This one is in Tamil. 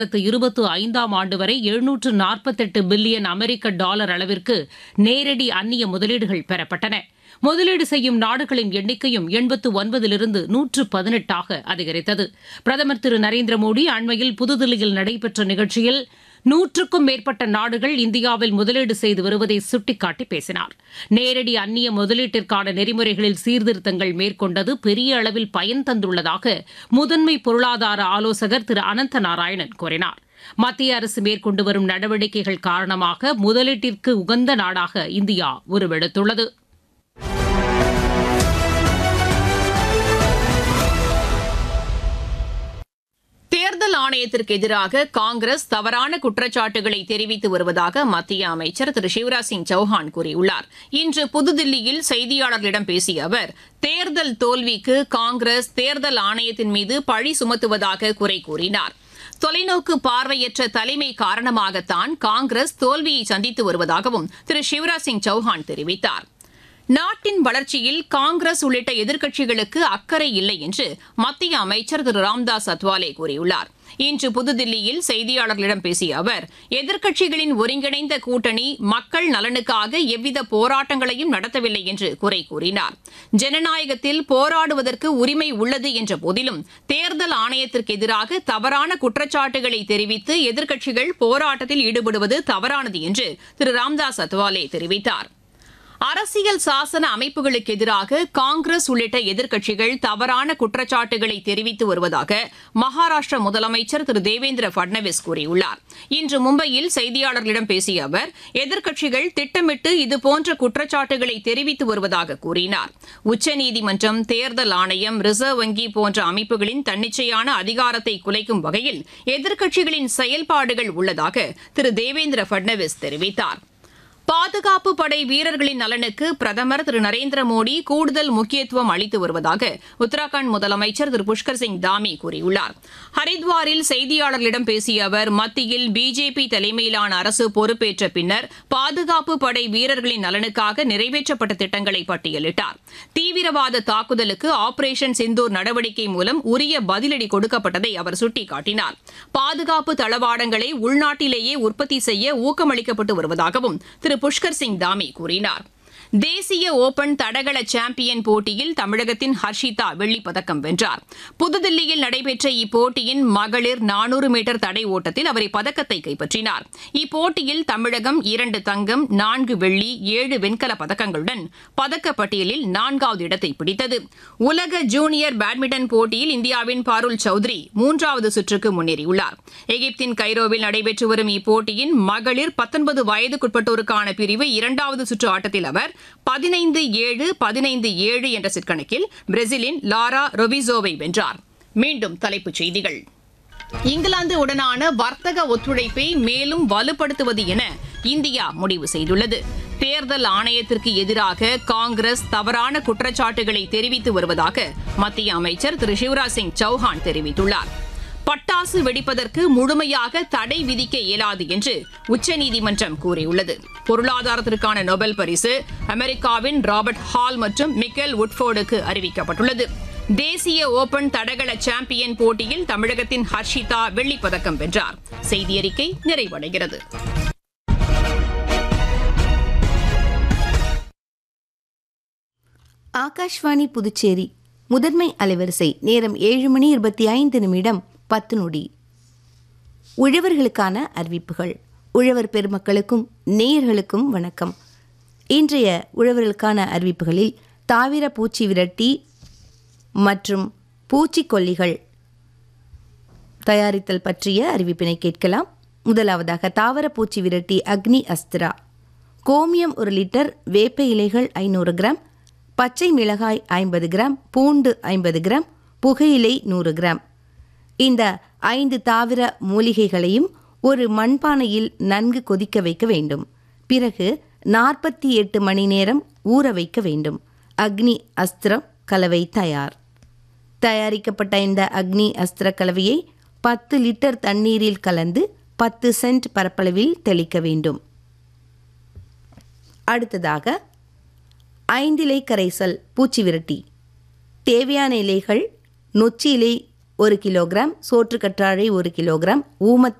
இருபத்து ஐந்தாம் ஆண்டு வரை எழுநூற்று நாற்பத்தெட்டு பில்லியன் அமெரிக்க டாலர் அளவிற்கு நேரடி அந்நிய முதலீடுகள் பெறப்பட்டன முதலீடு செய்யும் நாடுகளின் எண்ணிக்கையும் எண்பத்து ஒன்பதிலிருந்து நூற்று பதினெட்டாக அதிகரித்தது பிரதமர் திரு நரேந்திர மோடி அண்மையில் புதுதில்லியில் நடைபெற்ற நிகழ்ச்சியில் நூற்றுக்கும் மேற்பட்ட நாடுகள் இந்தியாவில் முதலீடு செய்து வருவதை சுட்டிக்காட்டி பேசினார் நேரடி அந்நிய முதலீட்டிற்கான நெறிமுறைகளில் சீர்திருத்தங்கள் மேற்கொண்டது பெரிய அளவில் பயன் தந்துள்ளதாக முதன்மை பொருளாதார ஆலோசகர் திரு அனந்த நாராயணன் கூறினார் மத்திய அரசு மேற்கொண்டு வரும் நடவடிக்கைகள் காரணமாக முதலீட்டிற்கு உகந்த நாடாக இந்தியா உருவெடுத்துள்ளது தேர்தல் ஆணையத்திற்கு எதிராக காங்கிரஸ் தவறான குற்றச்சாட்டுகளை தெரிவித்து வருவதாக மத்திய அமைச்சர் திரு சிவராஜ் சிங் சௌஹான் கூறியுள்ளார் இன்று புதுதில்லியில் செய்தியாளர்களிடம் பேசிய அவர் தேர்தல் தோல்விக்கு காங்கிரஸ் தேர்தல் ஆணையத்தின் மீது பழி சுமத்துவதாக குறை கூறினார் தொலைநோக்கு பார்வையற்ற தலைமை காரணமாகத்தான் காங்கிரஸ் தோல்வியை சந்தித்து வருவதாகவும் திரு சிவராஜ் சிங் சௌஹான் தெரிவித்தார் நாட்டின் வளர்ச்சியில் காங்கிரஸ் உள்ளிட்ட எதிர்க்கட்சிகளுக்கு அக்கறை இல்லை என்று மத்திய அமைச்சர் திரு ராம்தாஸ் அத்வாலே கூறியுள்ளார் இன்று புதுதில்லியில் செய்தியாளர்களிடம் பேசிய அவர் எதிர்க்கட்சிகளின் ஒருங்கிணைந்த கூட்டணி மக்கள் நலனுக்காக எவ்வித போராட்டங்களையும் நடத்தவில்லை என்று குறை கூறினார் ஜனநாயகத்தில் போராடுவதற்கு உரிமை உள்ளது என்ற போதிலும் தேர்தல் ஆணையத்திற்கு எதிராக தவறான குற்றச்சாட்டுகளை தெரிவித்து எதிர்க்கட்சிகள் போராட்டத்தில் ஈடுபடுவது தவறானது என்று திரு ராம்தாஸ் அத்வாலே தெரிவித்தார் அரசியல் சாசன அமைப்புகளுக்கு எதிராக காங்கிரஸ் உள்ளிட்ட எதிர்க்கட்சிகள் தவறான குற்றச்சாட்டுகளை தெரிவித்து வருவதாக மகாராஷ்டிர முதலமைச்சர் திரு தேவேந்திர பட்னவிஸ் கூறியுள்ளார் இன்று மும்பையில் செய்தியாளர்களிடம் பேசிய அவர் எதிர்க்கட்சிகள் திட்டமிட்டு இதுபோன்ற குற்றச்சாட்டுகளை தெரிவித்து வருவதாக கூறினார் உச்சநீதிமன்றம் தேர்தல் ஆணையம் ரிசர்வ் வங்கி போன்ற அமைப்புகளின் தன்னிச்சையான அதிகாரத்தை குலைக்கும் வகையில் எதிர்க்கட்சிகளின் செயல்பாடுகள் உள்ளதாக திரு தேவேந்திர பட்னவிஸ் தெரிவித்தார் பாதுகாப்பு படை வீரர்களின் நலனுக்கு பிரதமர் திரு நரேந்திர மோடி கூடுதல் முக்கியத்துவம் அளித்து வருவதாக உத்தராகண்ட் முதலமைச்சர் திரு புஷ்கர் சிங் தாமி கூறியுள்ளார் ஹரித்வாரில் செய்தியாளர்களிடம் பேசிய அவர் மத்தியில் பிஜேபி தலைமையிலான அரசு பொறுப்பேற்ற பின்னர் பாதுகாப்பு படை வீரர்களின் நலனுக்காக நிறைவேற்றப்பட்ட திட்டங்களை பட்டியலிட்டார் தீவிரவாத தாக்குதலுக்கு ஆபரேஷன் சிந்தூர் நடவடிக்கை மூலம் உரிய பதிலடி கொடுக்கப்பட்டதை அவர் சுட்டிக்காட்டினார் பாதுகாப்பு தளவாடங்களை உள்நாட்டிலேயே உற்பத்தி செய்ய ஊக்கமளிக்கப்பட்டு வருவதாகவும் திரு புஷ்கர் சிங் தாமி கூறினார் தேசிய ஓபன் தடகள சாம்பியன் போட்டியில் தமிழகத்தின் ஹர்ஷிதா வெள்ளிப் பதக்கம் வென்றார் புதுதில்லியில் நடைபெற்ற இப்போட்டியின் மகளிர் நானூறு மீட்டர் தடை ஓட்டத்தில் அவர் இப்பதக்கத்தை கைப்பற்றினார் இப்போட்டியில் தமிழகம் இரண்டு தங்கம் நான்கு வெள்ளி ஏழு வெண்கல பதக்கங்களுடன் பதக்கப்பட்டியலில் நான்காவது இடத்தை பிடித்தது உலக ஜூனியர் பேட்மிண்டன் போட்டியில் இந்தியாவின் பாருல் சௌத்ரி மூன்றாவது சுற்றுக்கு முன்னேறியுள்ளார் எகிப்தின் கைரோவில் நடைபெற்று வரும் இப்போட்டியின் மகளிர் பத்தொன்பது வயதுக்குட்பட்டோருக்கான பிரிவு இரண்டாவது சுற்று ஆட்டத்தில் அவர் பதினைந்து ஏழு பதினைந்து ஏழு என்ற செட் கணக்கில் பிரேசிலின் லாரா ரொவிசோவை வென்றார் மீண்டும் தலைப்புச் செய்திகள் இங்கிலாந்து உடனான வர்த்தக ஒத்துழைப்பை மேலும் வலுப்படுத்துவது என இந்தியா முடிவு செய்துள்ளது தேர்தல் ஆணையத்திற்கு எதிராக காங்கிரஸ் தவறான குற்றச்சாட்டுகளை தெரிவித்து வருவதாக மத்திய அமைச்சர் திரு சிவராஜ் சிங் சௌஹான் தெரிவித்துள்ளார் பட்டாசு வெடிப்பதற்கு முழுமையாக தடை விதிக்க இயலாது என்று உச்சநீதிமன்றம் கூறியுள்ளது பொருளாதாரத்திற்கான நோபல் பரிசு அமெரிக்காவின் ராபர்ட் ஹால் மற்றும் மிக்கேல் உட்ஃபோர்டுக்கு அறிவிக்கப்பட்டுள்ளது தேசிய ஓபன் தடகள சாம்பியன் போட்டியில் தமிழகத்தின் ஹர்ஷிதா வெள்ளிப் பதக்கம் வென்றார் செய்தியறிக்கை நிறைவடைகிறது ஆகாஷ்வாணி புதுச்சேரி முதன்மை அலைவரிசை நேரம் ஏழு மணி இருபத்தி ஐந்து நிமிடம் பத்து நொடி உழவர்களுக்கான அறிவிப்புகள் உழவர் பெருமக்களுக்கும் நேயர்களுக்கும் வணக்கம் இன்றைய உழவர்களுக்கான அறிவிப்புகளில் தாவிர பூச்சி விரட்டி மற்றும் பூச்சிக்கொல்லிகள் தயாரித்தல் பற்றிய அறிவிப்பினை கேட்கலாம் முதலாவதாக தாவர பூச்சி விரட்டி அக்னி அஸ்திரா கோமியம் ஒரு லிட்டர் வேப்ப இலைகள் ஐநூறு கிராம் பச்சை மிளகாய் ஐம்பது கிராம் பூண்டு ஐம்பது கிராம் புகையிலை நூறு கிராம் இந்த ஐந்து தாவர மூலிகைகளையும் ஒரு மண்பானையில் நன்கு கொதிக்க வைக்க வேண்டும் பிறகு நாற்பத்தி எட்டு மணி நேரம் ஊற வைக்க வேண்டும் அக்னி அஸ்திரம் கலவை தயார் தயாரிக்கப்பட்ட இந்த அக்னி அஸ்திர கலவையை பத்து லிட்டர் தண்ணீரில் கலந்து பத்து சென்ட் பரப்பளவில் தெளிக்க வேண்டும் அடுத்ததாக ஐந்திலை கரைசல் பூச்சி விரட்டி தேவையான இலைகள் நொச்சி இலை ஒரு கிலோகிராம் சோற்றுக்கற்றாழை ஒரு கிலோகிராம் ஊமத்தி